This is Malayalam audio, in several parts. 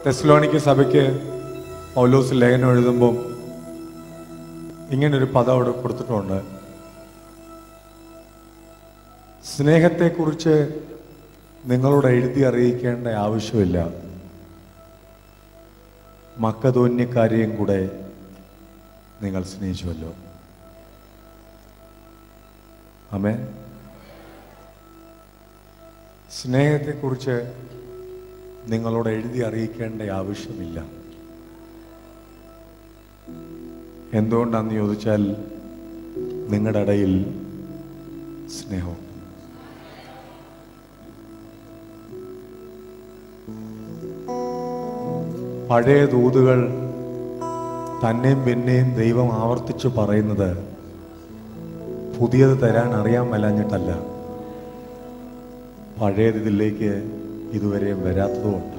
തെസ്ലോണിക്ക് സഭയ്ക്ക് പൗലോസ് ലേഖനം എഴുതുമ്പം ഇങ്ങനൊരു പദം അവിടെ കൊടുത്തിട്ടുണ്ട് സ്നേഹത്തെക്കുറിച്ച് നിങ്ങളോട് എഴുതി അറിയിക്കേണ്ട ആവശ്യമില്ല മക്കതോന്യക്കാരെയും കൂടെ നിങ്ങൾ സ്നേഹിച്ചുവല്ലോ അമേ സ്നേഹത്തെക്കുറിച്ച് നിങ്ങളോട് എഴുതി അറിയിക്കേണ്ട ആവശ്യമില്ല എന്തുകൊണ്ടാന്ന് ചോദിച്ചാൽ നിങ്ങളുടെ ഇടയിൽ സ്നേഹം പഴയ ദൂതുകൾ തന്നെയും പിന്നെയും ദൈവം ആവർത്തിച്ചു പറയുന്നത് പുതിയത് തരാൻ അറിയാൻ മേലാഞ്ഞിട്ടല്ല പഴയത് ഇതിലേക്ക് ഇതുവരെ വരാത്തതുകൊണ്ട്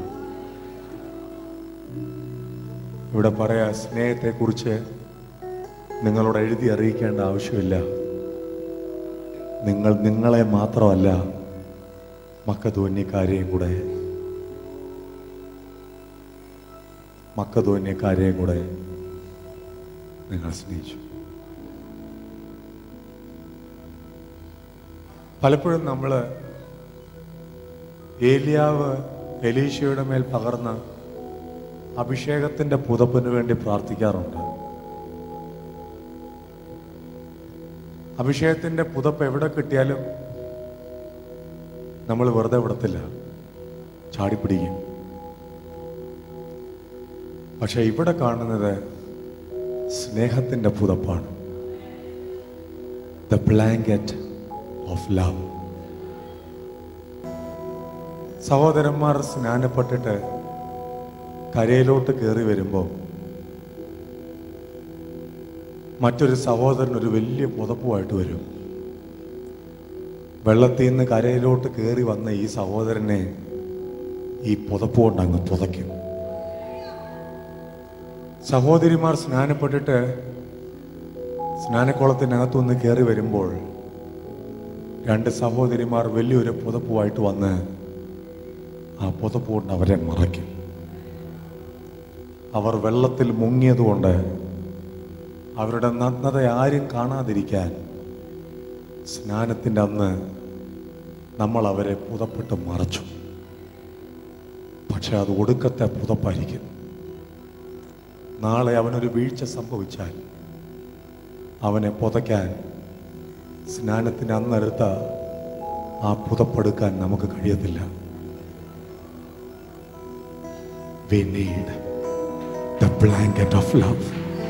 ഇവിടെ പറയാ സ്നേഹത്തെക്കുറിച്ച് നിങ്ങളോട് എഴുതി അറിയിക്കേണ്ട ആവശ്യമില്ല നിങ്ങൾ നിങ്ങളെ മാത്രമല്ല മക്കതോന്യക്കാരെയും കൂടെ മക്കതോന്യക്കാരെയും കൂടെ നിങ്ങൾ സ്നേഹിച്ചു പലപ്പോഴും നമ്മൾ ഏലിയാവ് എലീശയുടെ മേൽ പകർന്ന അഭിഷേകത്തിന്റെ പുതപ്പിന് വേണ്ടി പ്രാർത്ഥിക്കാറുണ്ട് അഭിഷേകത്തിന്റെ പുതപ്പ് എവിടെ കിട്ടിയാലും നമ്മൾ വെറുതെ വിടത്തില്ല ചാടിപ്പിടിക്കും പക്ഷെ ഇവിടെ കാണുന്നത് സ്നേഹത്തിന്റെ പുതപ്പാണ് ദ ബ്ലാങ്കറ്റ് ഓഫ് ലവ് സഹോദരന്മാർ സ്നാനപ്പെട്ടിട്ട് കരയിലോട്ട് കയറി വരുമ്പോൾ മറ്റൊരു സഹോദരൻ ഒരു വലിയ പുതപ്പുമായിട്ട് വരും വെള്ളത്തിൽ നിന്ന് കരയിലോട്ട് കയറി വന്ന ഈ സഹോദരനെ ഈ പുതപ്പ് കൊണ്ട് അങ്ങ് പുതയ്ക്കും സഹോദരിമാർ സ്നാനപ്പെട്ടിട്ട് സ്നാനക്കുളത്തിനകത്തുനിന്ന് കയറി വരുമ്പോൾ രണ്ട് സഹോദരിമാർ വലിയൊരു പുതപ്പുമായിട്ട് വന്ന് ആ പുതപ്പ് കൊണ്ട് അവരെ മറയ്ക്കും അവർ വെള്ളത്തിൽ മുങ്ങിയതുകൊണ്ട് അവരുടെ നഗ്നത ആരും കാണാതിരിക്കാൻ സ്നാനത്തിൻ്റെ അന്ന് നമ്മൾ അവരെ പുതപ്പിട്ട് മറച്ചു പക്ഷെ അത് ഒടുക്കത്തെ പുതപ്പായിരിക്കും നാളെ അവനൊരു വീഴ്ച സംഭവിച്ചാൽ അവനെ പുതയ്ക്കാൻ സ്നാനത്തിന് അന്നെടുത്ത ആ പുതപ്പെടുക്കാൻ നമുക്ക് കഴിയത്തില്ല We need the blanket of love.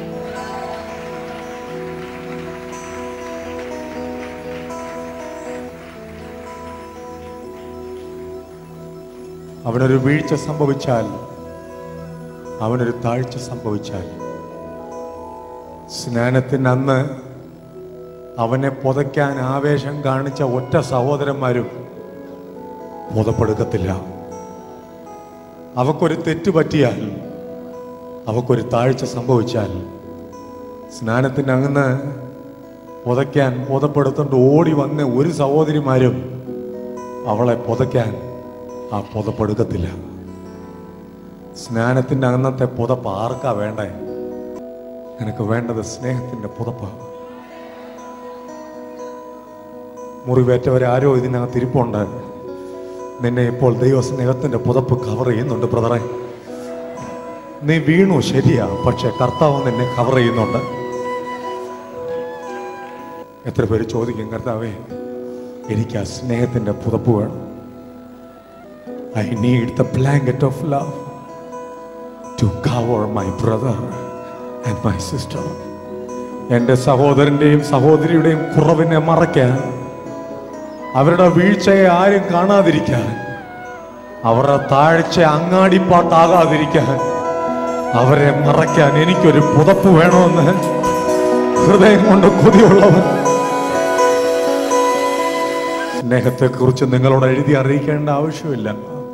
അവനൊരു വീഴ്ച സംഭവിച്ചാൽ അവനൊരു താഴ്ച സംഭവിച്ചാൽ സ്നാനത്തിന് അന്ന് അവനെ പുതയ്ക്കാൻ ആവേശം കാണിച്ച ഒറ്റ സഹോദരന്മാരും പുതപ്പെടുക്കത്തില്ല അവക്കൊരു തെറ്റ് പറ്റിയാൽ അവക്കൊരു താഴ്ച സംഭവിച്ചാൽ സ്നാനത്തിന് അങ്ങ് പുതയ്ക്കാൻ പുതപ്പെടുത്തോണ്ട് ഓടി വന്ന ഒരു സഹോദരിമാരും അവളെ പുതയ്ക്കാൻ ആ പുതപ്പെടുക്കത്തില്ല സ്നാനത്തിൻ്റെ അന്നത്തെ പുതപ്പ് ആർക്കാ വേണ്ടേ നിനക്ക് വേണ്ടത് സ്നേഹത്തിൻ്റെ പുതപ്പ് മുറിവേറ്റവരാരോ ഇതിനകത്ത് ഇരിപ്പുണ്ട് നിന്നെ ഇപ്പോൾ ദൈവസ്നേഹത്തിന്റെ പുതപ്പ് കവർ ചെയ്യുന്നുണ്ട് ബ്രദറെ നീ വീണു ശരിയാ പക്ഷെ കർത്താവ് നിന്നെ കവർ ചെയ്യുന്നുണ്ട് എത്ര പേര് ചോദിക്കും കർത്താവേ എനിക്ക് ആ സ്നേഹത്തിന്റെ പുതപ്പ് വേണം I need the blanket of love to cover my brother and my sister എൻ്റെ സഹോദരൻ്റെയും സഹോദരിയുടെയും കുറവിനെ മറയ്ക്കാൻ അവരുടെ വീഴ്ചയെ ആരും കാണാതിരിക്കാൻ അവരുടെ താഴ്ച അങ്ങാടിപ്പാട്ടാകാതിരിക്കാൻ അവരെ മറയ്ക്കാൻ എനിക്കൊരു പുതപ്പ് വേണമെന്ന് ഹൃദയം കൊണ്ട് കൊതിയുള്ളവൻ സ്നേഹത്തെക്കുറിച്ച് നിങ്ങളോട് എഴുതി അറിയിക്കേണ്ട ആവശ്യമില്ല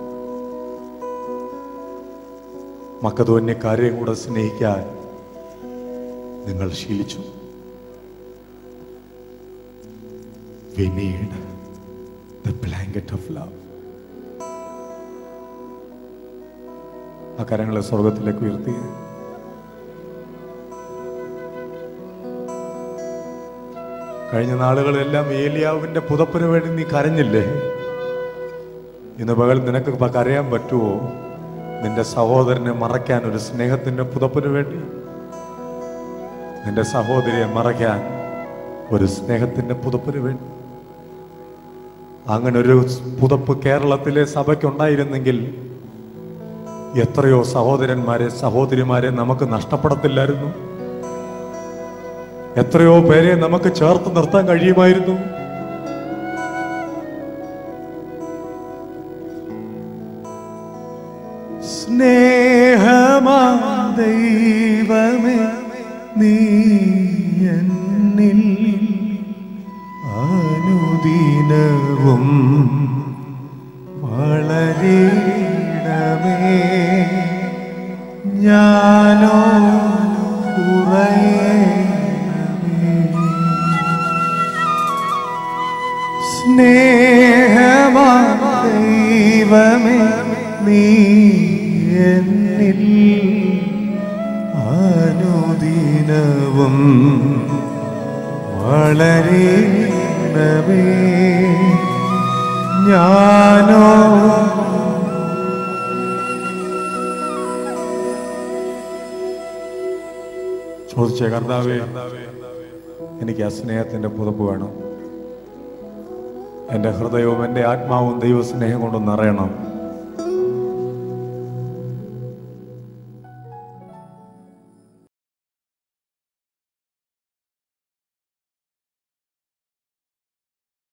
മക്കതോന്യക്കാരെയും കൂടെ സ്നേഹിക്കാൻ നിങ്ങൾ ശീലിച്ചു We need the blanket of love. ആ കരങ്ങളെ സ്വർഗത്തിലേക്ക് ഉയർത്തി കഴിഞ്ഞ നാളുകളെല്ലാം ഏലിയാവിന്റെ പുതപ്പിന് വേണ്ടി നീ കരഞ്ഞില്ലേ ഇന്ന് പകൽ നിനക്ക് ഇപ്പൊ കരയാൻ പറ്റുമോ നിന്റെ സഹോദരനെ മറയ്ക്കാൻ ഒരു സ്നേഹത്തിന്റെ പുതപ്പിന് വേണ്ടി നിന്റെ സഹോദരിയെ മറയ്ക്കാൻ ഒരു സ്നേഹത്തിന്റെ പുതപ്പിന് വേണ്ടി അങ്ങനെ ഒരു പുതപ്പ് കേരളത്തിലെ സഭയ്ക്കുണ്ടായിരുന്നെങ്കിൽ എത്രയോ സഹോദരന്മാരെ സഹോദരിമാരെ നമുക്ക് നഷ്ടപ്പെടത്തില്ലായിരുന്നു എത്രയോ പേരെ നമുക്ക് ചേർത്ത് നിർത്താൻ കഴിയുമായിരുന്നു സ്നേഹമാ ദൈവമേ നീ എന്നിൽ അനുദിനവും വളരണമേ ഞാനോ കുറയണമേ സ്നേഹമാ ദൈവമേ നീ എന്നിൽ അനുദിനവും വളരണമേ ഞാനോ ചോദിച്ചേ കർത്താവേ എനിക്ക് ആ സ്നേഹത്തിന്റെ പുതപ്പ് വേണം എൻ്റെ ഹൃദയവും എൻ്റെ ആത്മാവും ദൈവസ്നേഹം കൊണ്ട് നിറയണം